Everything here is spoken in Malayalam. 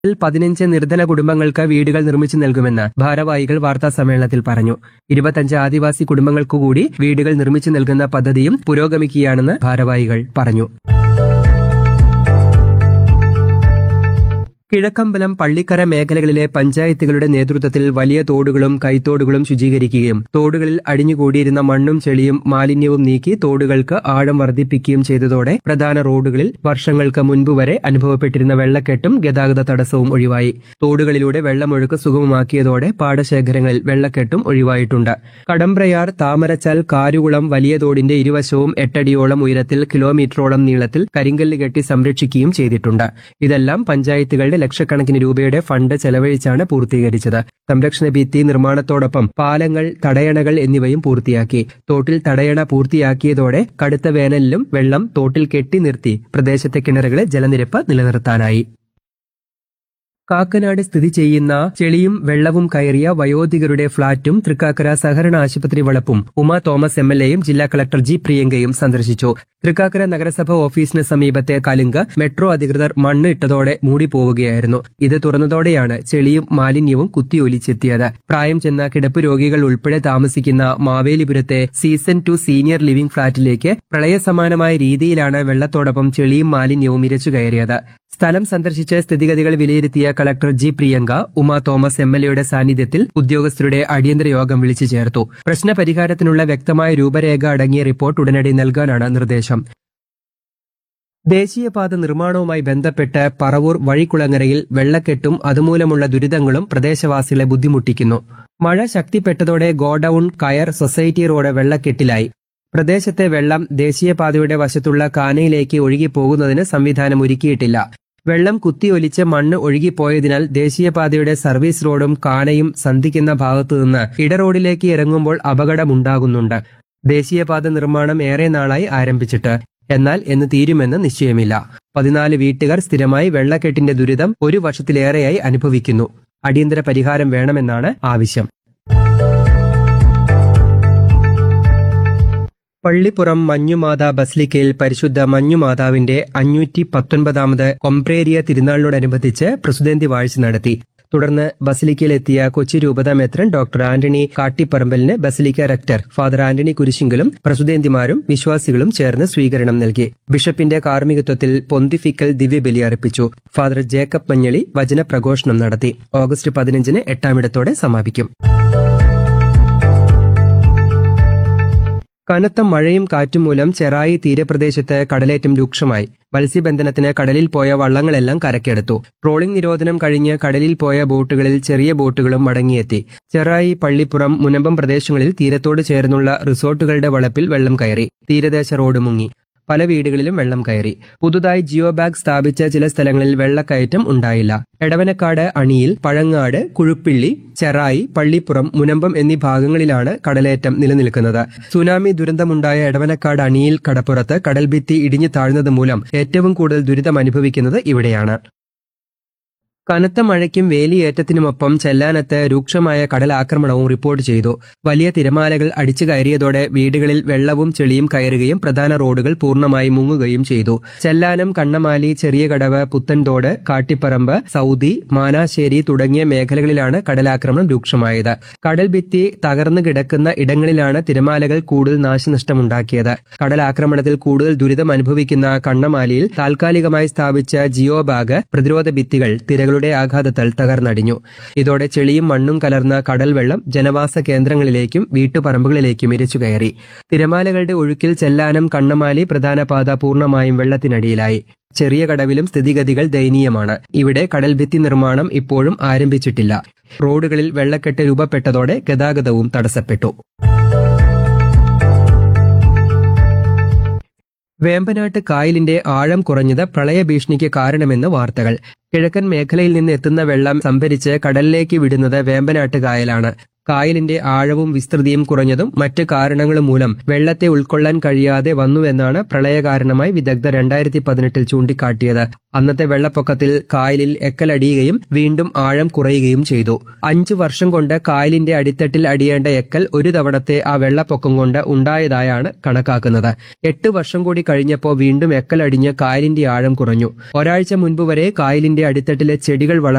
പതിനഞ്ച് നിർധന കുടുംബങ്ങൾക്ക് വീടുകൾ നിർമ്മിച്ചു നൽകുമെന്ന് ഭാരവാഹികൾ വാർത്താ സമ്മേളനത്തിൽ പറഞ്ഞു ഇരുപത്തഞ്ച് ആദിവാസി കുടുംബങ്ങൾക്കുകൂടി വീടുകൾ നിർമ്മിച്ചു നൽകുന്ന പദ്ധതിയും പുരോഗമിക്കുകയാണെന്ന് ഭാരവാഹികൾ പറഞ്ഞു കിഴക്കമ്പലം പള്ളിക്കര മേഖലകളിലെ പഞ്ചായത്തുകളുടെ നേതൃത്വത്തിൽ വലിയ തോടുകളും കൈത്തോടുകളും ശുചീകരിക്കുകയും തോടുകളിൽ അടിഞ്ഞുകൂടിയിരുന്ന മണ്ണും ചെളിയും മാലിന്യവും നീക്കി തോടുകൾക്ക് ആഴം വർദ്ധിപ്പിക്കുകയും ചെയ്തതോടെ പ്രധാന റോഡുകളിൽ വർഷങ്ങൾക്ക് മുൻപ് വരെ അനുഭവപ്പെട്ടിരുന്ന വെള്ളക്കെട്ടും ഗതാഗത തടസ്സവും ഒഴിവായി തോടുകളിലൂടെ വെള്ളമൊഴുക്ക് സുഗമമാക്കിയതോടെ പാടശേഖരങ്ങളിൽ വെള്ളക്കെട്ടും ഒഴിവായിട്ടുണ്ട് കടമ്പ്രയാർ താമരച്ചാൽ കാരുകുളം വലിയ തോടിന്റെ ഇരുവശവും എട്ടടിയോളം ഉയരത്തിൽ കിലോമീറ്ററോളം നീളത്തിൽ കരിങ്കല്ല് കെട്ടി സംരക്ഷിക്കുകയും ചെയ്തിട്ടുണ്ട് ഇതെല്ലാം പഞ്ചായത്തുകളുടെ ലക്ഷക്കണക്കിന് രൂപയുടെ ഫണ്ട് ചെലവഴിച്ചാണ് പൂർത്തീകരിച്ചത് സംരക്ഷണ ഭിത്തി നിർമ്മാണത്തോടൊപ്പം പാലങ്ങൾ തടയണകൾ എന്നിവയും പൂർത്തിയാക്കി തോട്ടിൽ തടയണ പൂർത്തിയാക്കിയതോടെ കടുത്ത വേനലിലും വെള്ളം തോട്ടിൽ കെട്ടി നിർത്തി പ്രദേശത്തെ കിണറുകളെ ജലനിരപ്പ് നിലനിർത്താനായി കാക്കനാട് സ്ഥിതി ചെയ്യുന്ന ചെളിയും വെള്ളവും കയറിയ വയോധികരുടെ ഫ്ളാറ്റും തൃക്കാക്കര സഹകരണ ആശുപത്രി വളപ്പും ഉമ തോമസ് എം എൽ എയും ജില്ലാ കളക്ടർ ജി പ്രിയങ്കയും സന്ദർശിച്ചു തൃക്കാക്കര നഗരസഭ ഓഫീസിന് സമീപത്തെ കലുങ്ക് മെട്രോ അധികൃതർ മണ്ണ് ഇട്ടതോടെ മൂടിപ്പോവുകയായിരുന്നു ഇത് തുറന്നതോടെയാണ് ചെളിയും മാലിന്യവും കുത്തിയൊലിച്ചെത്തിയത് പ്രായം ചെന്ന കിടപ്പ് രോഗികൾ ഉൾപ്പെടെ താമസിക്കുന്ന മാവേലിപുരത്തെ സീസൺ ടു സീനിയർ ലിവിംഗ് ഫ്ളാറ്റിലേക്ക് പ്രളയസമാനമായ രീതിയിലാണ് വെള്ളത്തോടൊപ്പം ചെളിയും മാലിന്യവും ഇരച്ചു കയറിയത് സ്ഥലം സന്ദർശിച്ച് സ്ഥിതിഗതികൾ വിലയിരുത്തിയ collector G Priyanka Uma Thomas M L എയുടെ സാന്നിധ്യത്തിൽ ഉദ്യോഗസ്ഥരുടെ അടിയന്തര യോഗം വിളിച്ചു ചേർത്തു പ്രശ്ന പരിഹാരത്തിനുള്ള വ്യക്തമായ രൂപരേഖ അടങ്ങിയ റിപ്പോർട്ട് ഉടനടി നൽകാനാണ് നിർദ്ദേശം ദേശീയപാത നിർമ്മാണവുമായി ബന്ധപ്പെട്ട് പറവൂർ വഴിക്കുളങ്ങരയിൽ വെള്ളക്കെട്ടും അതുമൂലമുള്ള ദുരിതങ്ങളും പ്രദേശവാസികളെ ബുദ്ധിമുട്ടിക്കുന്നു മഴ ശക്തിപ്പെട്ടതോടെ ഗോഡൌൺ കയർ സൊസൈറ്റി റോഡ് വെള്ളക്കെട്ടിലായി പ്രദേശത്തെ വെള്ളം ദേശീയപാതയുടെ വശത്തുള്ള കാനയിലേക്ക് ഒഴുകിപ്പോകുന്നതിന് സംവിധാനം ഒരുക്കിയിട്ടില്ല വെള്ളം കുത്തിയൊലിച്ച് മണ്ണ് ഒഴുകിപ്പോയതിനാൽ ദേശീയപാതയുടെ സർവീസ് റോഡും കാനയും സന്ധിക്കുന്ന ഭാഗത്തുനിന്ന് ഇടറോഡിലേക്ക് ഇറങ്ങുമ്പോൾ അപകടമുണ്ടാകുന്നുണ്ട് ദേശീയപാത നിർമ്മാണം ഏറെ നാളായി ആരംഭിച്ചിട്ട് എന്നാൽ എന്ന് തീരുമെന്ന് നിശ്ചയമില്ല പതിനാല് വീട്ടുകാർ സ്ഥിരമായി വെള്ളക്കെട്ടിന്റെ ദുരിതം ഒരു വർഷത്തിലേറെയായി അനുഭവിക്കുന്നു അടിയന്തര പരിഹാരം വേണമെന്നാണ് ആവശ്യം പള്ളിപ്പുറം മഞ്ഞുമാതാ ബസ്ലിക്കയിൽ പരിശുദ്ധ മഞ്ഞുമാതാവിന്റെ അഞ്ഞൂറ്റി പത്തൊൻപതാമത് കൊംപ്രേരിയ തിരുനാളിനോടനുബന്ധിച്ച് പ്രസിദ്ധന്തി വാഴ്ച നടത്തി തുടർന്ന് ബസിലിക്കയിലെത്തിയ കൊച്ചി രൂപത മെത്രൻ ഡോക്ടർ ആന്റണി കാട്ടിപ്പറമ്പലിന് ബസിലിക്ക റക്ടർ ഫാദർ ആന്റണി കുരിശിങ്കലും പ്രസുദേന്തിമാരും വിശ്വാസികളും ചേർന്ന് സ്വീകരണം നൽകി ബിഷപ്പിന്റെ കാർമ്മികത്വത്തിൽ പൊന്തിഫിക്കൽ ദിവ്യബലി അർപ്പിച്ചു ഫാദർ ജേക്കബ് മഞ്ഞളി വചന പ്രഘോഷണം നടത്തി ഓഗസ്റ്റ് പതിനഞ്ചിന് എട്ടാമിടത്തോടെ സമാപിക്കും കനത്ത മഴയും കാറ്റും മൂലം ചെറായി തീരപ്രദേശത്ത് കടലേറ്റം രൂക്ഷമായി മത്സ്യബന്ധനത്തിന് കടലിൽ പോയ വള്ളങ്ങളെല്ലാം കരക്കെടുത്തു ട്രോളിംഗ് നിരോധനം കഴിഞ്ഞ് കടലിൽ പോയ ബോട്ടുകളിൽ ചെറിയ ബോട്ടുകളും മടങ്ങിയെത്തി ചെറായി പള്ളിപ്പുറം മുനമ്പം പ്രദേശങ്ങളിൽ തീരത്തോട് ചേർന്നുള്ള റിസോർട്ടുകളുടെ വളപ്പിൽ വെള്ളം കയറി തീരദേശ റോഡ് മുങ്ങി പല വീടുകളിലും വെള്ളം കയറി പുതുതായി ജിയോ ബാഗ് സ്ഥാപിച്ച ചില സ്ഥലങ്ങളിൽ വെള്ളക്കയറ്റം ഉണ്ടായില്ല എടവനക്കാട് അണിയിൽ പഴങ്ങാട് കുഴുപ്പിള്ളി ചെറായി പള്ളിപ്പുറം മുനമ്പം എന്നീ ഭാഗങ്ങളിലാണ് കടലേറ്റം നിലനിൽക്കുന്നത് സുനാമി ദുരന്തമുണ്ടായ എടവനക്കാട് അണിയിൽ കടപ്പുറത്ത് കടൽഭിത്തി ഇടിഞ്ഞു താഴ്ന്നത് മൂലം ഏറ്റവും കൂടുതൽ ദുരിതം അനുഭവിക്കുന്നത് ഇവിടെയാണ് കനത്ത മഴയ്ക്കും വേലിയേറ്റത്തിനുമൊപ്പം ചെല്ലാനത്ത് രൂക്ഷമായ കടലാക്രമണവും റിപ്പോർട്ട് ചെയ്തു വലിയ തിരമാലകൾ അടിച്ചു കയറിയതോടെ വീടുകളിൽ വെള്ളവും ചെളിയും കയറുകയും പ്രധാന റോഡുകൾ പൂർണ്ണമായി മുങ്ങുകയും ചെയ്തു ചെല്ലാനം കണ്ണമാലി ചെറിയ കടവ് പുത്തൻതോട് കാട്ടിപ്പറമ്പ് സൗദി മാനാശ്ശേരി തുടങ്ങിയ മേഖലകളിലാണ് കടലാക്രമണം രൂക്ഷമായത് കടൽ ഭിത്തി തകർന്നു കിടക്കുന്ന ഇടങ്ങളിലാണ് തിരമാലകൾ കൂടുതൽ നാശനഷ്ടമുണ്ടാക്കിയത് കടലാക്രമണത്തിൽ കൂടുതൽ ദുരിതം അനുഭവിക്കുന്ന കണ്ണമാലിയിൽ താൽക്കാലികമായി സ്ഥാപിച്ച ജിയോ ബാഗ് പ്രതിരോധ ഭിത്തികൾ തിരകളുടെ ആഘാതത്താൽ തകർന്നടിഞ്ഞു ഇതോടെ ചെളിയും മണ്ണും കലർന്ന കടൽ വെള്ളം ജനവാസ കേന്ദ്രങ്ങളിലേക്കും വീട്ടുപറമ്പുകളിലേക്കും ഇരച്ചു കയറി തിരമാലകളുടെ ഒഴുക്കിൽ ചെല്ലാനം കണ്ണമാലി പ്രധാന പാത പൂർണ്ണമായും വെള്ളത്തിനടിയിലായി ചെറിയ കടവിലും സ്ഥിതിഗതികൾ ദയനീയമാണ് ഇവിടെ കടൽഭിത്തി നിർമ്മാണം ഇപ്പോഴും ആരംഭിച്ചിട്ടില്ല റോഡുകളിൽ വെള്ളക്കെട്ട് രൂപപ്പെട്ടതോടെ ഗതാഗതവും തടസ്സപ്പെട്ടു വേമ്പനാട്ട് കായലിന്റെ ആഴം കുറഞ്ഞത് പ്രളയഭീഷണിക്ക് കാരണമെന്ന് വാർത്തകൾ കിഴക്കൻ മേഖലയിൽ നിന്ന് എത്തുന്ന വെള്ളം സംഭരിച്ച് കടലിലേക്ക് വിടുന്നത് വേമ്പനാട്ട് കായലാണ് കായലിന്റെ ആഴവും വിസ്തൃതിയും കുറഞ്ഞതും മറ്റ് കാരണങ്ങളും മൂലം വെള്ളത്തെ ഉൾക്കൊള്ളാൻ കഴിയാതെ വന്നുവെന്നാണ് പ്രളയകാരണമായി വിദഗ്ധർ രണ്ടായിരത്തി പതിനെട്ടിൽ ചൂണ്ടിക്കാട്ടിയത് അന്നത്തെ വെള്ളപ്പൊക്കത്തിൽ കായലിൽ എക്കലടിയുകയും വീണ്ടും ആഴം കുറയുകയും ചെയ്തു അഞ്ചു വർഷം കൊണ്ട് കായലിന്റെ അടിത്തട്ടിൽ അടിയേണ്ട എക്കൽ ഒരു തവണത്തെ ആ വെള്ളപ്പൊക്കം കൊണ്ട് ഉണ്ടായതായാണ് കണക്കാക്കുന്നത് എട്ട് വർഷം കൂടി കഴിഞ്ഞപ്പോൾ വീണ്ടും എക്കൽ അടിഞ്ഞ് കായലിന്റെ ആഴം കുറഞ്ഞു ഒരാഴ്ച മുൻപ് വരെ കായലിന്റെ അടിത്തട്ടിലെ ചെടികൾ വളർ